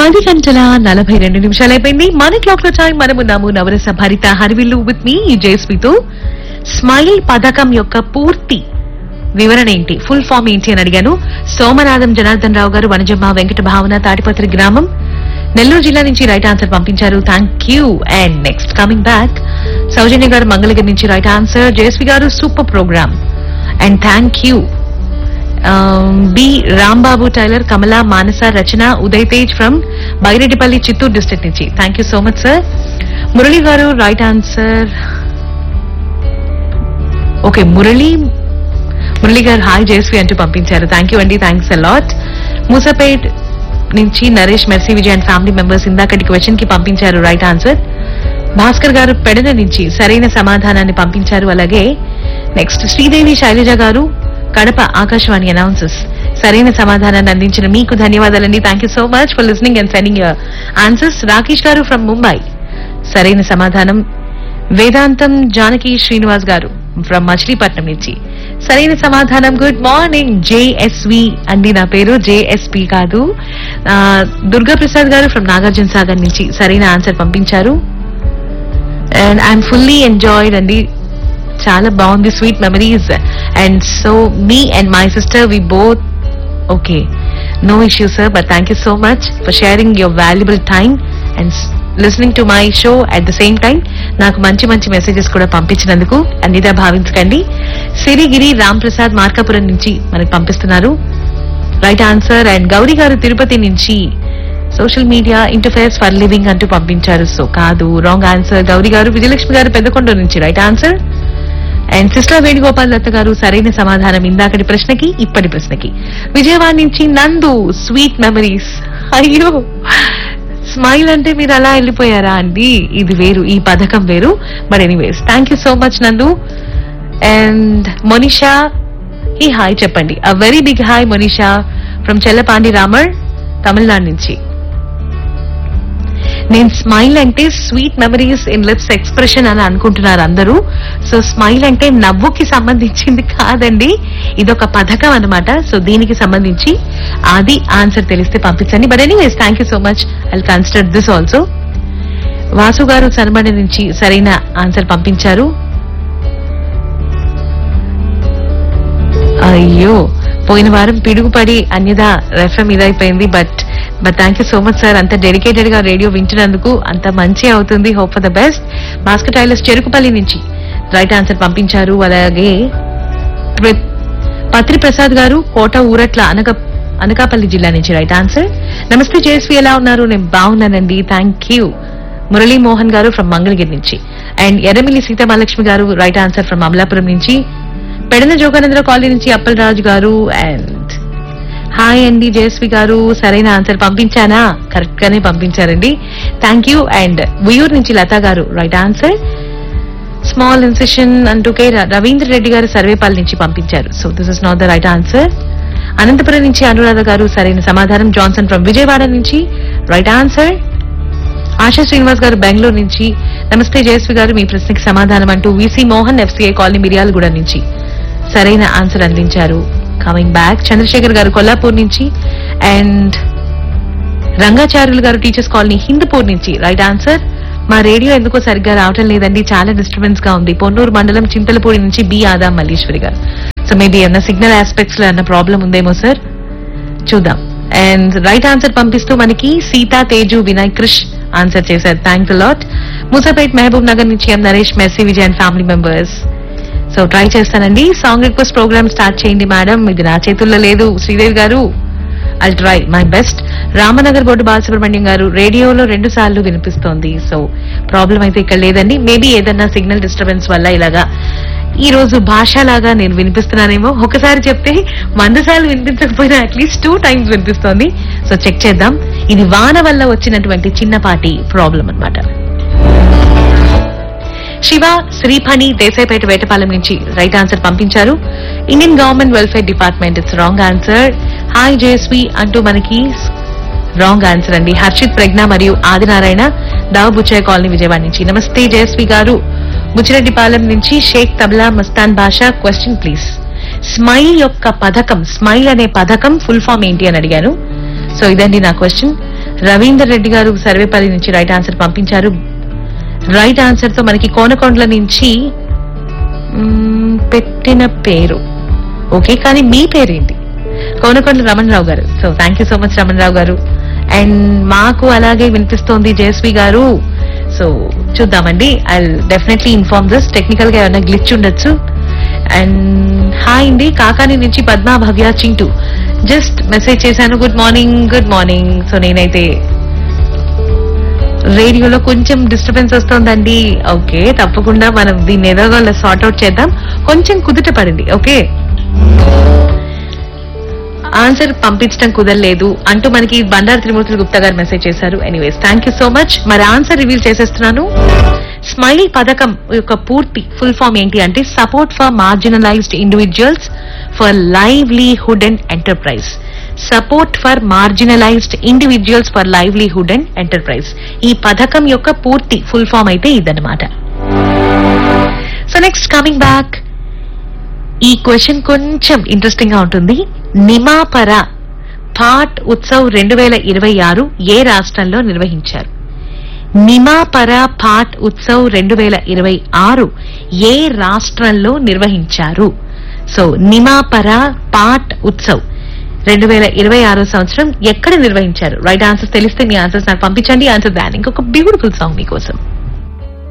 పది గంటల నలభై రెండు నిమిషాలు అయిపోయింది మన క్లాక్ లో టైం మనం ఉన్నాము నవరస భరిత హరివిల్లు విత్ మీ జయస్మితో స్మైల్ పథకం యొక్క పూర్తి వివరణ ఏంటి ఫుల్ ఫామ్ ఏంటి అని అడిగాను సోమనాథం జనార్దన్ రావు గారు వనజమ్మ వెంకట భావన తాటిపత్రి గ్రామం నెల్లూరు జిల్లా నుంచి రైట్ ఆన్సర్ పంపించారు thank you and next coming back Soujanya గారు మంగళగిరి నుంచి రైట్ ఆన్సర్ జయస్వి గారు super program and thank you B Rambabu tailor Kamala Manasa Rachana Uday Tej from Byreddipalli Chittoor district నుంచి thank you so much sir Murali గారు right answer okay Murali Murali గారు హాయ్ జేస్వి అంటూ పంపించారు థ్యాంక్ యూ అండి థ్యాంక్స్ అలాట్ మూసపేట్ నుంచి Naresh Mercy Vijay and family members ఇందాకటి క్వశ్చన్ కి పంపించారు రైట్ ఆన్సర్ భాస్కర్ గారు పెడన నుంచి సరైన సమాధానాన్ని పంపించారు అలాగే నెక్స్ట్ శ్రీదేవి శైలజ గారు కడప ఆకాశవాణి అనౌన్సెస్ సరైన సమాధానాన్ని అందించిన మీకు ధన్యవాదాలండి thank you so much for listening and sending your answers Rakesh గారు ఫ్రమ్ ముంబై సరైన సమాధానం వేదాంతం జానకి శ్రీనివాస్ గారు ఫ్రమ్ మచిలీపట్నం నుంచి సరైన సమాధానం గుడ్ మార్నింగ్ జేఎస్వి అండి నా పేరు జేఎస్పి కాదు ఆ, దుర్గా ప్రసాద్ గారు ఫ్రమ్ నాగార్జున సాగర్ నుంచి సరైన ఆన్సర్ పంపించారు అండ్ ఐఎమ్ ఫుల్లీ ఎంజాయిడ్ అండి చాలా బాగుంది sweet memories and so me and my sister we both okay no issue sir but thank you so much for sharing your valuable time and listening to my show at the same time నాకు మంచి మంచి messages కూడా పంపించినందుకు అన్నిదా భావించకండి సిరిగిరి రామ్ ప్రసాద్ మార్కాపురం నుంచి మనకు పంపిస్తున్నారు right answer and Gauri గారు తిరుపతి నుంచి social media interferes for living అంటూ పంపించారు సో కాదు రాంగ్ ఆన్సర్ గౌరీ గారు విజయలక్ష్మి గారు పెద్దకొండ నుంచి right answer and sister Venugopal Datta గారు సరైన సమాధానం ఇందాకటి ప్రశ్నకి ఇప్పటి ప్రశ్నకి విజయవాడ నుంచి నందు స్వీట్ మెమరీస్ అయ్యో స్మైల్ అంటే మీరు అలా వెళ్ళిపోయారా అండి ఇది వేరు ఈ పథకం వేరు but anyways thank you so much Nandu and Monisha ఈ హాయ్ చెప్పండి a very big hi Monisha from Chellapandi Ramar Tamil Nadu నుంచి నేను స్మైల్ అంటే sweet memories in lips expression అని అనుకుంటున్నారు అందరూ సో స్మైల్ అంటే నవ్వుకి సంబంధించింది కాదండి ఇదొక పథకం అన్నమాట సో దీనికి సంబంధించి అది ఆన్సర్ తెలిస్తే పంపించండి but anyways thank you so much I consider this also Vasu గారు సనబడి నుంచి సరైన ఆన్సర్ పంపించారు అయ్యో పోయిన వారం పిడుగుపడి అన్యదా రెఫ్ఎం ఇదైపోయింది but but thank you so much sir అంత డెడికేటెడ్ గా రేడియో వింటున్నందుకు అంత మంచి అవుతుంది hope for the best Bhaskar tailors Cherukupalli నుంచి రైట్ ఆన్సర్ పంపించారు అలాగే ప్ర- పత్రి ప్రసాద్ గారు కోట ఊరట్ల అనక అనకాపల్లి జిల్లా నుంచి రైట్ ఆన్సర్ నమస్తే జయశ్రీ ఎలా ఉన్నారు నేను బాగున్నానండి థ్యాంక్ యూ మురళీ మోహన్ గారు ఫ్రమ్ మంగళగిరి నుంచి అండ్ ఎర్రమిల్లి సీతామహాలక్ష్మి గారు రైట్ ఆన్సర్ ఫ్రమ్ అమలాపురం నుంచి పెడన జోగానందర కాలనీ నుంచి అప్పల్ రాజు గారు అండ్ హాయ్ అండి జయశ్రీ గారు సరైన ఆన్సర్ పంపించానా కరెక్ట్ గానే పంపించారండి థ్యాంక్ యూ అండ్ ఉయ్యూరు నుంచి లతా గారు రైట్ ఆన్సర్ స్మాల్ ఇన్సెషన్ అంటూ కే ర- రవీంద్ర రెడ్డి గారు సర్వేపాల్ నుంచి పంపించారు so this is not the right answer Anantapuram నుంచి అనురాధ గారు సరైన సమాధానం జాన్సన్ ఫ్రమ్ విజయవాడ నుంచి రైట్ ఆన్సర్ ఆశా శ్రీనివాస్ గారు బెంగళూరు నుంచి నమస్తే జయశ్రీ గారు మీ ప్రశ్నకి సమాధానం అంటూ V C Mohan FCI colony Miryalaguda నుంచి సరైన ఆన్సర్ అందించారు కమింగ్ బ్యాక్ చంద్రశేఖర్ గారు కొల్లాపూర్ నుంచి అండ్ రంగాచార్యులు గారు టీచర్స్ కాలనీ హిందూపూర్ నుంచి రైట్ ఆన్సర్ మా రేడియో ఎందుకో సరిగ్గా రావటం లేదండి చాలా డిస్టర్బెన్స్ గా ఉంది పొన్నూరు మండలం చింతలపూడి నుంచి బి ఆదా మల్లీశ్వరి గారు సో మేబీ ఏమన్నా సిగ్నల్ ఆస్పెక్ట్స్ లో ఏమన్నా ప్రాబ్లం ఉందేమో సార్ చూద్దాం అండ్ రైట్ ఆన్సర్ పంపిస్తూ మనకి సీతా తేజు వినయ్ క్రిష్ ఆన్సర్ చేశారు thanks lot Moosapet Mahabubnagar నుంచి M Naresh Mercy Vijay and family members so try చేస్తానండి సాంగ్ రిక్వెస్ట్ ప్రోగ్రామ్ స్టార్ట్ చేయండి మేడం ఇది నా చేతుల్లో లేదు శ్రీదేవి గారు I try my best Ramanagar board Balasubrahmanyam గారు రేడియోలో రెండు సార్లు వినిపిస్తోంది సో ప్రాబ్లం అయితే ఇక్కడ లేదండి మేబీ ఏదన్నా సిగ్నల్ డిస్టర్బెన్స్ వల్ల ఇలాగా ఈ రోజు భాషలాగా నేను వినిపిస్తున్నానేమో ఒకసారి చెప్తే వంద సార్లు వినిపించకపోయినా అట్లీస్ట్ టూ టైమ్స్ వినిపిస్తోంది సో చెక్ చేద్దాం ఇది వాన వల్ల వచ్చినటువంటి చిన్నపాటి ప్రాబ్లం అన్నమాట శివ శ్రీఫణి దేశాయిపేట వేటపాలెం నుంచి రైట్ ఆన్సర్ పంపించారు Indian government welfare department it's wrong answer hi Jaswi అంటూ మనకి రాంగ్ ఆన్సర్ అండి హర్షిత్ ప్రజ్ఞ మరియు ఆదినారాయణ దావ బుచ్చయ్య కాలనీ విజయవాడ నుంచి నమస్తే జయశ్రీ గారు బుచ్చిరెడ్డిపాలెం నుంచి Shaik Tabla Mastan Basha question please smile యొక్క పథకం స్మైల్ అనే పథకం ఫుల్ ఫామ్ ఏంటి అని అడిగాను సో ఇదండి నా క్వశ్చన్ రవీందర్ రెడ్డి గారు సర్వేపల్లి నుంచి రైట్ ఆన్సర్ పంపించారు రైట్ ఆన్సర్ తో మనకి కోనకొండల నుంచి మ్మ్, పెట్టిన పేరు ఓకే కానీ మీ పేరేంటి కోనకొండల రమణరావు గారు so thank you so much Ramanarao గారు అండ్ మాకు అలాగే వినిపిస్తోంది జయశ్రీ గారు సో చూద్దామండి I definitely inform this technical గా ఏమైనా గ్లిచ్ ఉండొచ్చు అండ్ హాయ్ అండి కాకాని నుంచి పద్మా భవ్య చింటూ జస్ట్ మెసేజ్ చేశాను good morning good morning so నేనైతే రేడియోలో కొంచెం డిస్టర్బెన్స్ వస్తుందండి ఓకే తప్పకుండా మనం దీన్ని ఏదో సార్ట్ అవుట్ చేద్దాం కొంచెం కుదుట పడింది ఓకే ఆన్సర్ పంపించడం కుదరలేదు అంటూ మనకి బండారు త్రిమూర్తులు గుప్తా గారు మెసేజ్ చేశారు anyways thank you so much మరి ఆన్సర్ రివీల్ చేసేస్తున్నాను స్మైలీ పథకం యొక్క పూర్తి ఫుల్ ఫామ్ ఏంటి అంటే support for marginalised individuals for livelihood and enterprise support for marginalised individuals for livelihood and enterprise ఈ పథకం యొక్క పూర్తి ఫుల్ ఫామ్ అయితే ఇదన్నమాట సో నెక్స్ట్ కమింగ్ బ్యాక్ ఈ క్వశ్చన్ కొంచెం ఇంట్రెస్టింగ్ గా ఉంటుంది నిమాపర పాట్ ఉత్సవ్ రెండు వేల ఇరవై ఆరు ఏ రాష్ట్రంలో నిర్వహించారు నిమాపర పాట్ ఉత్సవ్ రెండు వేల ఇరవై ఆరు ఏ రాష్ట్రంలో నిర్వహించారు సో నిమాపర పాట్ ఉత్సవ్ రెండు వేల ఇరవై ఆరో సంవత్సరం ఎక్కడ నిర్వహించారు రైట్ ఆన్సర్స్ తెలిస్తే మీ ఆన్సర్స్ నాకు పంపించండి ఆన్సర్ దాని ఇంకొక బ్యూటిఫుల్ సాంగ్ మీకోసం